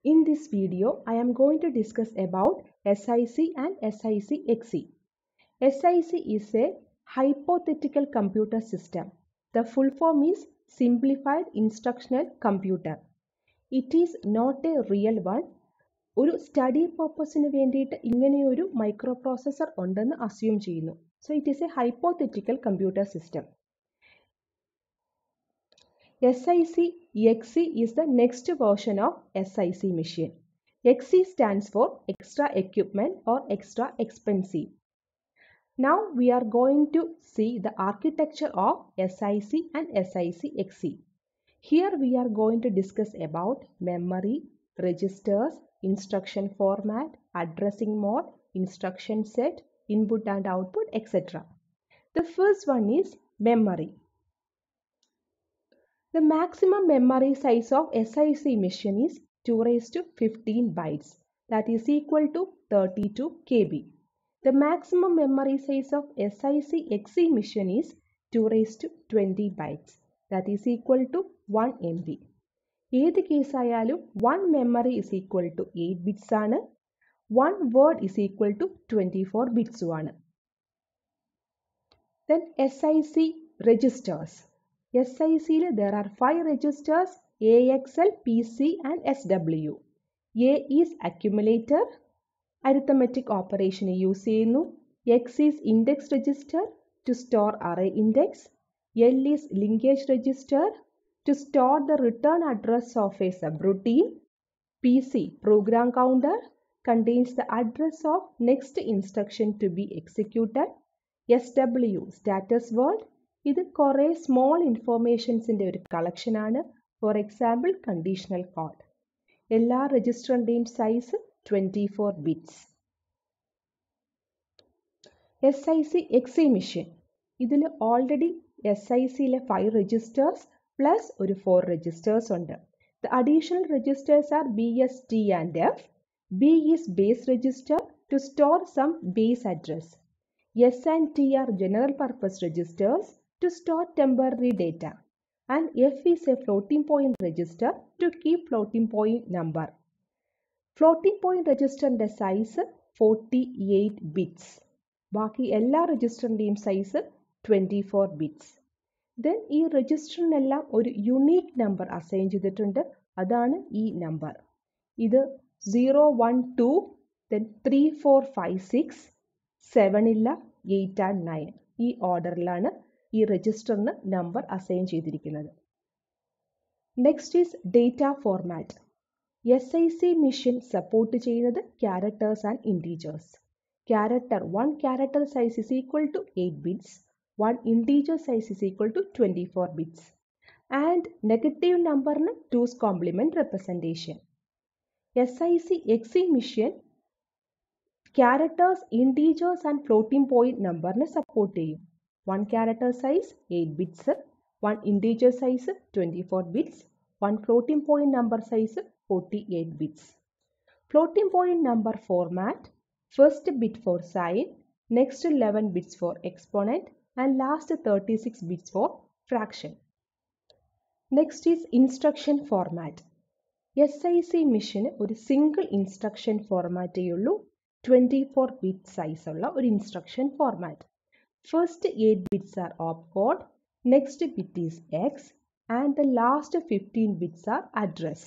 In this video, I am going to discuss about SIC and SIC-XE. SIC is a hypothetical computer system. The full form is Simplified Instructional Computer. It is not a real one. ഒരു study പർപ്പസിന് വേണ്ടിയിട്ട് ഇങ്ങനെയൊരു microprocessor ഉണ്ടെന്ന് assume ചെയ്യുന്നു so it is a hypothetical computer system SIC XE is the next version of SIC machine. XE stands for extra equipment or extra expensive. Now we are going to see the architecture of SIC and SIC XE. Here we are going to discuss about memory, registers, instruction format, addressing mode, instruction set, input and output, etc. The first one is memory. The maximum memory size of SIC machine is 2 raised to 15 bytes that is equal to 32 KB. The maximum memory size of SIC XE machine is 2 raised to 20 bytes that is equal to 1 MB. ഏത് കേസായാലും one memory is equal to eight bits ആണ് one word is equal to twenty four ബിറ്റ്സും ആണ് then S I C registers S I സിയിൽ there are five registers A X L P C and S W A is accumulator arithmetic ഓപ്പറേഷന് use ചെയ്യുന്നു X is index register to store array index L is linkage register to store the return address of a subroutine. PC program counter contains the address of next instruction to be executed. SW status word ഇത് കുറേ small ഇൻഫോർമേഷൻസിൻ്റെ ഒരു കളക്ഷനാണ് for example conditional code എല്ലാ രജിസ്റ്ററിൻ്റെയും size twenty four bits S I C X E machine ഇതിൽ already S I സിയിലെ five registers plus ഒരു four registers ഉണ്ട് the additional registers are B S T and F B is base register to store some base address S and T are general purpose registers to store temporary data and F is a floating point register to keep floating point number floating point രജിസ്റ്ററിൻ്റെ size forty eight bits ബാക്കി എല്ലാ രജിസ്റ്ററിൻ്റെയും size twenty four bits then ഈ രജിസ്റ്ററിനെല്ലാം ഒരു unique number assign ചെയ്തിട്ടുണ്ട് അതാണ് ഈ number ഇത് zero one two then three four five six seven ഇല്ല എയ്റ്റ് ആൻഡ് നയൻ ഈ ഓർഡറിലാണ് ഈ രജിസ്റ്ററിന് നമ്പർ അസൈൻ ചെയ്തിരിക്കുന്നത് next is data format S I C mission support ചെയ്യുന്നത് characters and integers character one character size is equal to eight bits one integer size is equal to 24 bits and negative number na 2's complement representation. SIC XE mission characters, integers and floating point number na support ചെയ്യും one character size 8 bits one integer size 24 bits one floating point number size 48 bits floating point number format first bit for sign next 11 bits for exponent and last 36 bits for fraction. Next is instruction format. SIC മിഷന് ഒരു single instruction ഫോർമാറ്റേ ഉള്ളൂ twenty four bit size ഉള്ള ഒരു instruction format first eight bits are op code next bit is X and the last fifteen bits are address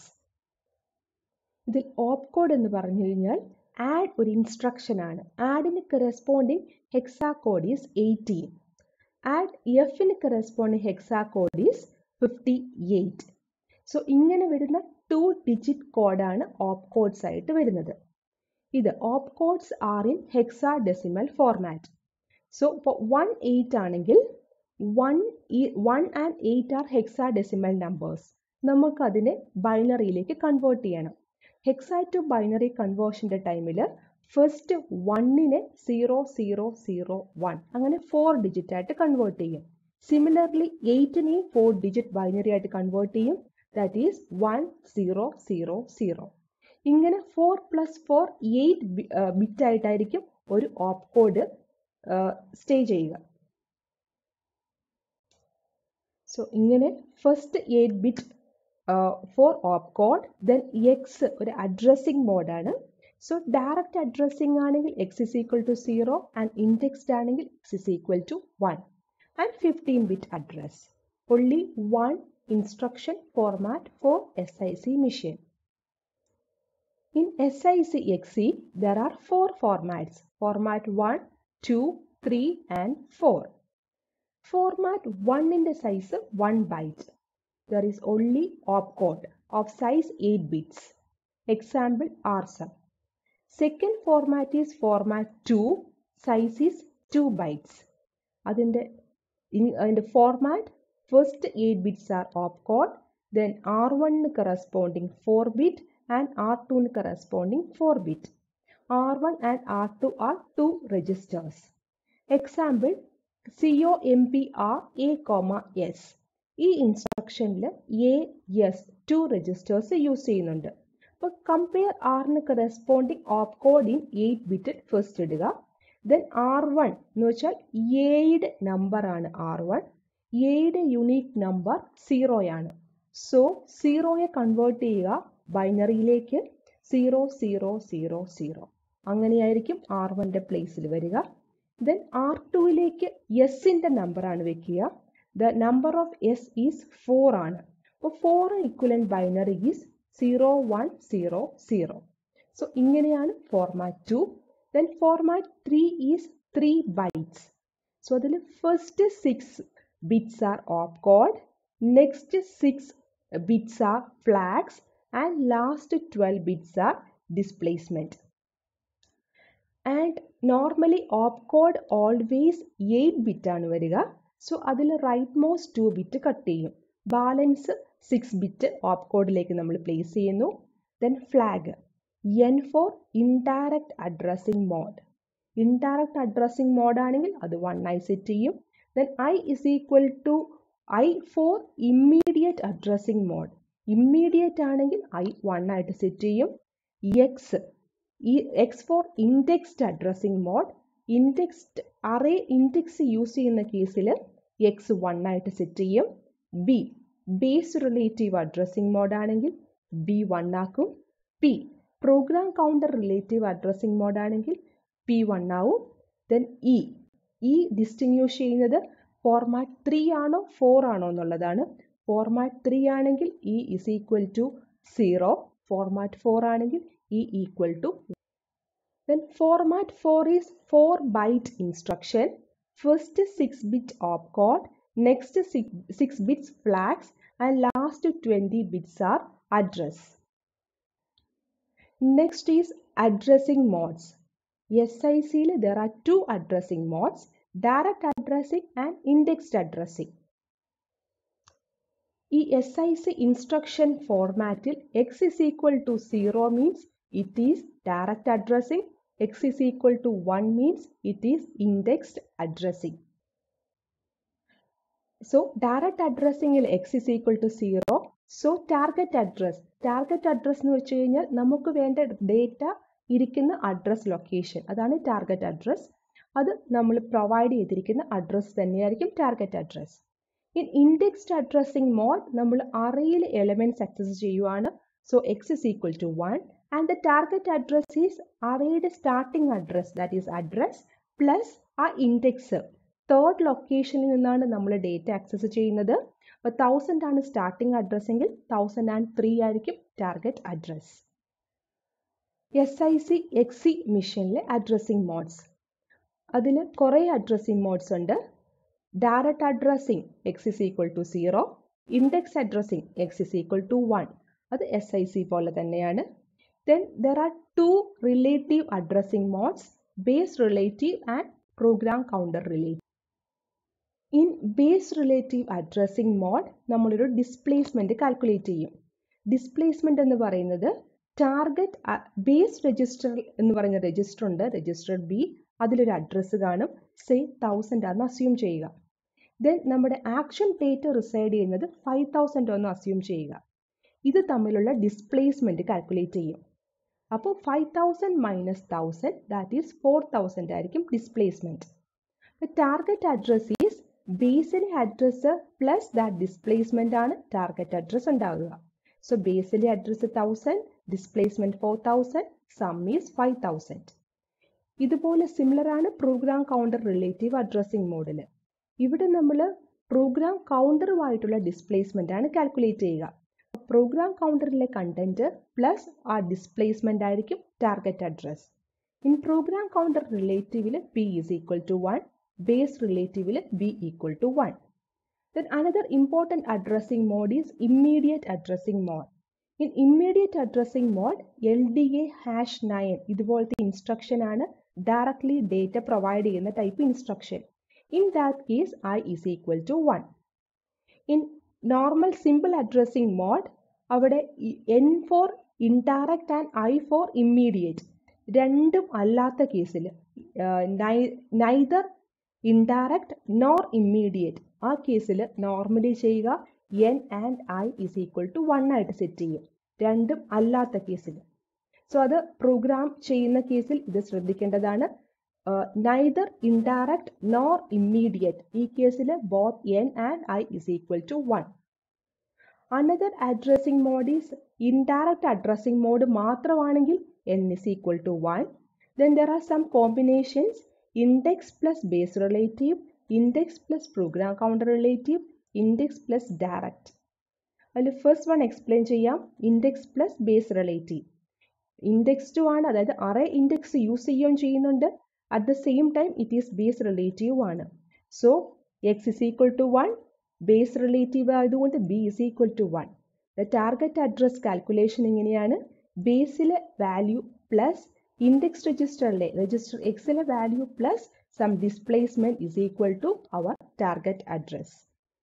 ഇതിൽ op code എന്ന് പറഞ്ഞു കഴിഞ്ഞാൽ add ഒരു ഇൻസ്ട്രക്ഷൻ ആണ് ആഡിന് corresponding hexa code is eighteen add എഫിന് corresponding hexa code is fifty eight so ഇങ്ങനെ വരുന്ന ടു ഡിജിറ്റ് കോഡാണ് ഓപ്പ് കോഡ്സ് ആയിട്ട് വരുന്നത് ഇത് op codes are in hexadecimal format so ഇപ്പോൾ വൺ എയ്റ്റ് ആണെങ്കിൽ വൺ ഈ one and eight are hexadecimal numbers നമുക്കതിനെ ബൈനറിയിലേക്ക് കൺവേർട്ട് ചെയ്യണം ഹെക്സാ ടു ബൈനറി കൺവേർഷൻ്റെ ടൈമിൽ ഫസ്റ്റ് വണ്ണിനെ സീറോ സീറോ സീറോ വൺ അങ്ങനെ ഫോർ ഡിജിറ്റ് ആയിട്ട് കൺവേർട്ട് ചെയ്യും സിമിലർലി എയ്റ്റിനെയും ഫോർ ഡിജിറ്റ് ബൈനറി ആയിട്ട് കൺവേർട്ട് ചെയ്യും that is one zero zero zero ഇങ്ങനെ four plus four eight bit ആയിട്ടായിരിക്കും ഒരു ഓപ്പ് കോഡ് സ്റ്റേ ചെയ്യുക സോ ഇങ്ങനെ first eight bit for op code then X ഒരു അഡ്രസ്സിംഗ് മോഡാണ് സോ ഡയറക്റ്റ് അഡ്രസ്സിംഗ് ആണെങ്കിൽ X is equal to zero and indexed ആണെങ്കിൽ X is equal to one and fifteen bit address only one instruction format for SIC machine. In SICXC, there are four formats. Format 1, 2, 3 and 4. Format 1 in the size 1 byte. There is only opcode of size 8 bits. Example RSUM. Second format is format 2, size is 2 bytes. അതിൻ്റെ അതിൻ്റെ format First 8 bits are opcode, then R1 corresponding 4 bit and R2 corresponding 4 bit. R1 and R2 are two registers. Example COMPR A, S. ഈ ഇൻസ്ട്രക്ഷനിൽ A S two registers use ചെയ്യുന്നുണ്ട് അപ്പോൾ compare ആറിന് corresponding op code in eight bit first ഇടുക then R one എന്ന് വെച്ചാൽ എയുടെ നമ്പറാണ് ആർ വൺ എയുടെ യുണീക്ക് നമ്പർ സീറോയാണ് സോ സീറോയെ കൺവേർട്ട് ചെയ്യുക ബൈനറിയിലേക്ക് സീറോ സീറോ സീറോ സീറോ അങ്ങനെയായിരിക്കും ആർ വൻ്റെ പ്ലേസിൽ വരിക ദെൻ ആർ ടുവിലേക്ക് എസിൻ്റെ നമ്പറാണ് വെക്കുക the number of S is four ആണ് അപ്പോൾ four equivalent binary is zero one zero zero so ഇങ്ങനെയാണ് format two then format three is three bytes so അതിൽ first six bits are opcode, next 6 bits are flags and last 12 bits are displacement. And normally opcode always 8 bit ആണ് വരിക so അതിൽ rightmost two bit cut ചെയ്യും balance six bit ഓപ്കോഡിലേക്ക് നമ്മൾ place ചെയ്യുന്നു then flag N for indirect addressing mode indirect addressing മോഡാണെങ്കിൽ അത് one ആയി സെറ്റ് ചെയ്യും then i is equal to i for immediate addressing mode immediate ആണെങ്കിൽ i 1 ആയിട്ട് സെറ്റ് ചെയ്യും എക്സ് ഈ X for indexed addressing mode indexed array index use ചെയ്യുന്ന കേസിൽ എക്സ് വൺ ആയിട്ട് സെറ്റ് ചെയ്യും B base relative addressing mode ആണെങ്കിൽ B one ആക്കും P program counter relative addressing mode ആണെങ്കിൽ പി വൺ ആവും ദെൻ ഇ ഈ ഡിസ്റ്റിങ്യൂഷ് ചെയ്യുന്നത് ഫോർമാറ്റ് ത്രീ ആണോ ഫോർ ആണോ എന്നുള്ളതാണ് ഫോർമാറ്റ് ത്രീ ആണെങ്കിൽ E is equal to zero format four ആണെങ്കിൽ E equal to then format four is four byte instruction first six bit op code next six bits flags and last twenty bits are address next is addressing modes SIC there are two addressing modes direct addressing and indexed addressing ഈ S I C instruction ഫോർമാറ്റിൽ X is equal to zero means it is direct addressing X is equal to one means it is indexed addressing so direct അഡ്രസ്സിംഗിൽ X is equal to zero so target address target address എന്ന് വെച്ച് കഴിഞ്ഞാൽ നമുക്ക് വേണ്ട data ഇരിക്കുന്ന address location അതാണ് target address അത് നമ്മൾ പ്രൊവൈഡ് ചെയ്തിരിക്കുന്ന അഡ്രസ് തന്നെയായിരിക്കും target address in indexed addressing mode നമ്മൾ അറയിൽ എലമെൻറ്റ്സ് ആക്സസ് ചെയ്യുവാണ് so X is equal to one and the target address is അറയുടെ starting address that is address plus ആ ഇൻഡെക്സ് തേർഡ് ലൊക്കേഷനിൽ നിന്നാണ് നമ്മൾ ഡേറ്റ ആക്സസ് ചെയ്യുന്നത് അപ്പോൾ തൗസൻഡ് ആണ് സ്റ്റാർട്ടിംഗ് അഡ്രസ് എങ്കിൽ തൗസൻഡ് ആൻഡ് ത്രീ ആയിരിക്കും target address S I C X C മിഷനിലെ അഡ്രസ്സിംഗ് മോഡ്സ് അതിൽ കുറേ അഡ്രസ്സിംഗ് മോഡ്സ് ഉണ്ട് direct addressing X is equal to zero index addressing X is equal to one അത് S I C പോലെ തന്നെയാണ് then there are two relative addressing modes base relative and program counter relative in base relative addressing mode നമ്മളൊരു displacement calculate ചെയ്യും displacement എന്ന് പറയുന്നത് target base register എന്ന് പറയുന്ന register ഉണ്ട് രജിസ്റ്റർ ബി അതിലൊരു അഡ്രസ്സ് കാണും സേ തൗസൻഡ് ആണെന്ന് അസ്യൂം ചെയ്യുക ദെൻ നമ്മുടെ ആക്ഷൻ ഡേറ്റ് റിസൈഡ് ചെയ്യുന്നത് ഫൈവ് തൗസൻഡ് എന്ന് അസ്യൂം ചെയ്യുക ഇത് തമ്മിലുള്ള ഡിസ്പ്ലേസ്മെൻറ്റ് കാൽക്കുലേറ്റ് ചെയ്യും അപ്പോൾ five thousand minus thousand that is four thousand ആയിരിക്കും ഡിസ്പ്ലേസ്മെൻറ്റ് ടാർഗറ്റ് അഡ്രസ് ഈസ് ബേസിലെ അഡ്രസ്സ് പ്ലസ് ദാറ്റ് ഡിസ്പ്ലേസ്മെൻ്റ് ആണ് ടാർഗറ്റ് അഡ്രസ്സ് ഉണ്ടാകുക സോ ബേസിലെ address thousand displacement four thousand sum is five thousand ഇതുപോലെ സിമിലർ ആണ് program counter relative addressing മോഡിൽ ഇവിടെ നമ്മൾ പ്രോഗ്രാം കൗണ്ടറുമായിട്ടുള്ള ഡിസ്പ്ലേസ്മെന്റ് ആണ് കാൽക്കുലേറ്റ് ചെയ്യുക പ്രോഗ്രാം കൗണ്ടറിലെ കണ്ടന്റ് പ്ലസ് ആ ഡിസ്പ്ലേസ്മെന്റ് ആയിരിക്കും target address in program counter റിലേറ്റീവിൽ P is equal to one base റിലേറ്റീവിൽ B equal to one Then another important addressing mode is immediate addressing mode. In immediate addressing mode, LDA hash 9 ഇതുപോലത്തെ instruction ആണ് directly data provide ചെയ്യുന്ന type instruction in that case I is equal to one in normal simple addressing mode അവിടെ N for indirect and I for immediate രണ്ടും അല്ലാത്ത കേസിൽ neither indirect nor immediate ആ കേസിൽ normally ചെയ്യുക N and I is equal to one ആയിട്ട് set ചെയ്യും രണ്ടും അല്ലാത്ത കേസിൽ സോ അത് പ്രോഗ്രാം ചെയ്യുന്ന കേസിൽ ഇത് ശ്രദ്ധിക്കേണ്ടതാണ് നൈദർ ഇൻഡയറക്റ്റ് നോർ ഇമ്മീഡിയറ്റ് ഈ കേസിൽ both N and I is equal to one another addressing mode is indirect addressing mode മാത്രമാണെങ്കിൽ N is equal to one then there are some combinations index plus base relative index plus program counter relative index plus direct അതിൽ first one explain ചെയ്യാം index plus base relative index too ആണ് അതായത് array index use ചെയ്യുകയും ചെയ്യുന്നുണ്ട് at the same time it is base relative ആണ് so X is equal to one base relative ആയതുകൊണ്ട് B is equal to one the target address calculation എങ്ങനെയാണ് ബേസിലെ value plus index രജിസ്റ്ററിലെ register എക്സിലെ value plus some displacement is equal to our target address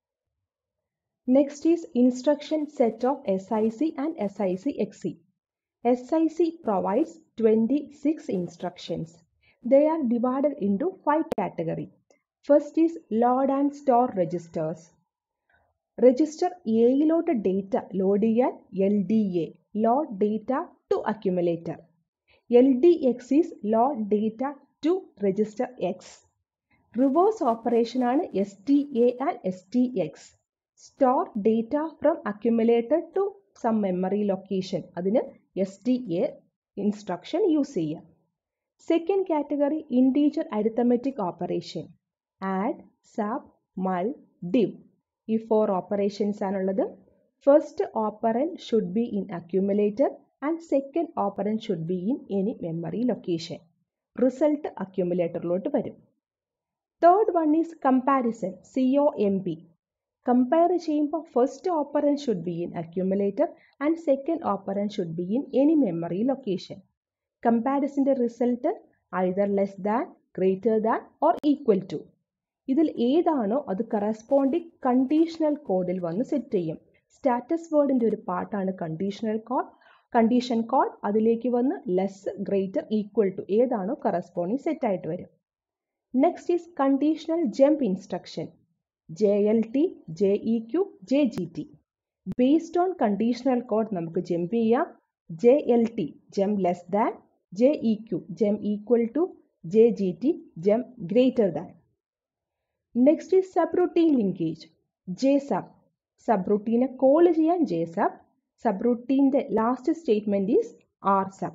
Next is instruction set of SIC and SIC-XC. SIC provides 26 instructions. They are divided into five categories. First is load and store registers. Register എയിലോട്ട് data load ചെയ്യാൻ L D A load data to accumulator L D X is load data to register X reverse operation ആണ് S T A and S T X store data from accumulator to some memory location അതിന് S T A instruction use ചെയ്യാം second category integer arithmetic operation add sub mul div ഈ four operations ആണുള്ളത് first operand should be in accumulator and second operand should be in any memory location result അക്യുമുലേറ്ററിലോട്ട് വരും third one is comparison C O M P compare ചെയ്യുമ്പോൾ first operand should be in accumulator and second operand should be in any memory location കമ്പാരിസിൻ്റെ result either less than greater than or equal to ഇതിൽ ഏതാണോ അത് corresponding conditional കോഡിൽ വന്ന് set ചെയ്യും status വേർഡിൻ്റെ ഒരു പാർട്ടാണ് കണ്ടീഷണൽ കോഡ് കണ്ടീഷൻ കോഡ് അതിലേക്ക് വന്ന് ലെസ് ഗ്രേറ്റർ ഈക്വൽ ടു ഏതാണോ കറസ്പോണ്ടിങ് സെറ്റ് ആയിട്ട് വരും next is conditional jump instruction J L T J E Q J G T based on conditional code നമുക്ക് ജംപ് ചെയ്യാം J L T jump less than J E Q jump equal to J G T jump greater than next is subroutine linkage J sub സബ് റൂട്ടീനെ call ചെയ്യാൻ J sub സബ് റൂട്ടീൻ്റെ last statement is R sub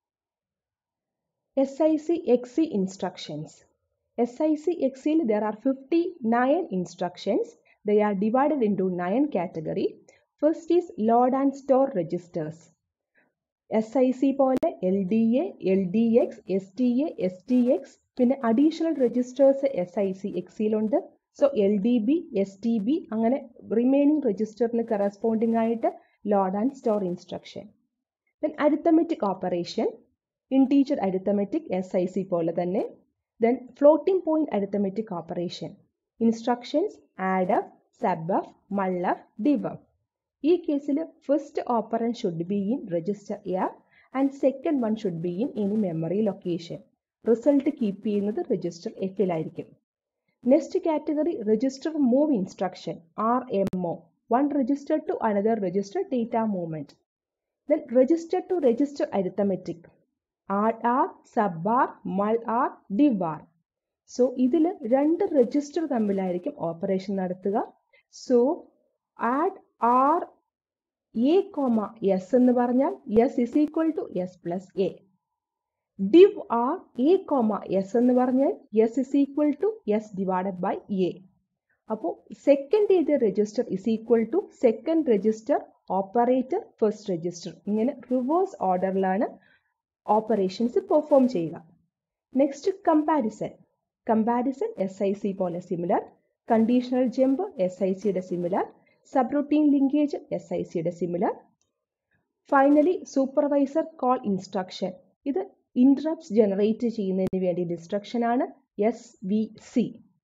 S I C X C instructions SIC-XL there are 59 instructions. They are divided into 9 category. First is load and store registers. SIC പോലെ L D A L D X S T A S T X പിന്നെ additional registers S I C എക്സിലുണ്ട് so L D B S T B അങ്ങനെ remaining രജിസ്റ്ററിന് corresponding ആയിട്ട് load and store instruction then arithmetic operation integer arithmetic S I C പോലെ തന്നെ then floating point arithmetic operation instructions addf subf mullf debug ഈ കേസിൽ first operand should be in register F and second one should be in any memory location result keep ചെയ്യുന്നത് register എഫിലായിരിക്കും next category register move instruction R M O one register to another register data movement then register to register arithmetic add R sub R mul R div R so ഇതിൽ രണ്ട് register തമ്മിലായിരിക്കും operation നടത്തുക so add R A comma S എന്ന് പറഞ്ഞാൽ S is equal to S plus A div R A comma S എന്ന് പറഞ്ഞാൽ S is equal to S divided by A അപ്പോൾ second ചെയ്ത register is equal to second register operator first register ഇങ്ങനെ reverse ഓർഡറിലാണ് operations perform ചെയ്യുക next comparison comparison S I C പോലെ similar conditional jump S I സിയുടെ similar subroutine linkage S I സിയുടെ similar finally supervisor call instruction ഇത് interrupts generate ചെയ്യുന്നതിന് വേണ്ടി instruction ആണ് S V C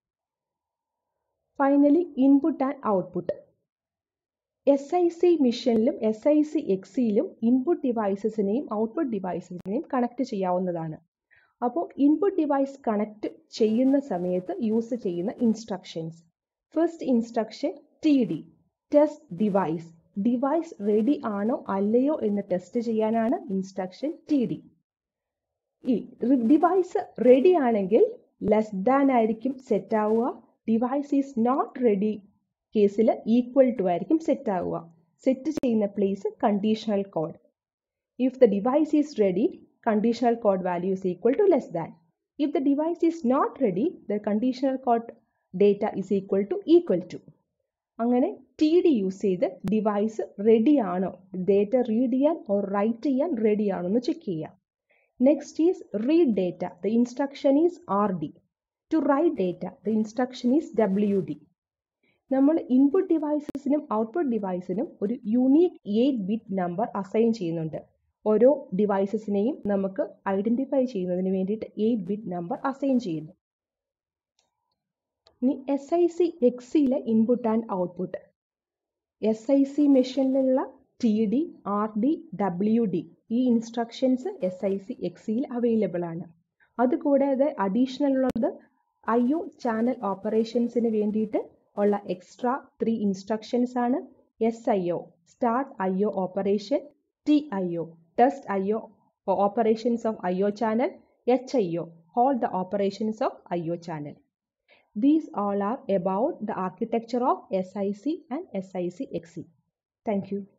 finally input and output S I C മിഷനിലും S I C എക്സിയിലും input ഡിവൈസസിനെയും output ഡിവൈസസിനെയും കണക്ട് ചെയ്യാവുന്നതാണ് അപ്പോൾ ഇൻപുട്ട് ഡിവൈസ് കണക്ട് ചെയ്യുന്ന സമയത്ത് യൂസ് ചെയ്യുന്ന instructions first instruction T D test device device ready ആണോ അല്ലയോ എന്ന് ടെസ്റ്റ് ചെയ്യാനാണ് ഇൻസ്ട്രക്ഷൻ ടി ഡി ഈ ഡിവൈസ് റെഡി ആണെങ്കിൽ ലെസ് ദാൻ ആയിരിക്കും സെറ്റ് ആവുക ഡിവൈസ് ഈസ് നോട്ട് റെഡി കേസിൽ ഈക്വൽ ടു ആയിരിക്കും സെറ്റ് ആവുക സെറ്റ് ചെയ്യുന്ന place conditional code if the device is ready conditional code value is equal to less than. If the device is not ready, the conditional code data is equal to equal to. അങ്ങനെ T D use ചെയ്ത് device ready ആണോ data read ചെയ്യാൻ or write ചെയ്യാൻ ready ആണോ എന്ന് check ചെയ്യാം next is read data the instruction is R D to write data the instruction is W D നമ്മൾ input ഡിവൈസസിനും ഔട്ട്പുട്ട് ഡിവൈസിനും ഒരു unique eight bit number assign ചെയ്യുന്നുണ്ട് ഓരോ ഡിവൈസസിനെയും നമുക്ക് ഐഡൻറ്റിഫൈ ചെയ്യുന്നതിന് വേണ്ടിയിട്ട് എയ്റ്റ് ബിറ്റ് നമ്പർ അസൈൻ ചെയ്യുന്നു ഇനി എസ് ഐ സി എക്സിയിലെ input and output S I C മെഷീനിലുള്ള T D R D W D ഈ ഇൻസ്ട്രക്ഷൻസ് എസ് ഐ സി എക്സിയിൽ അവൈലബിൾ ആണ് അതുകൂടാതെ അഡീഷണൽ ഉള്ളത് ഐ ഒ ചാനൽ ഓപ്പറേഷൻസിന് വേണ്ടിയിട്ട് ഉള്ള എക്സ്ട്രാ ത്രീ ഇൻസ്ട്രക്ഷൻസ് ആണ് S I O start I O operation T I O test IO or operations of IO channel, HIO, hold the operations of IO channel. These all are about the architecture of SIC and SIC XC. Thank you.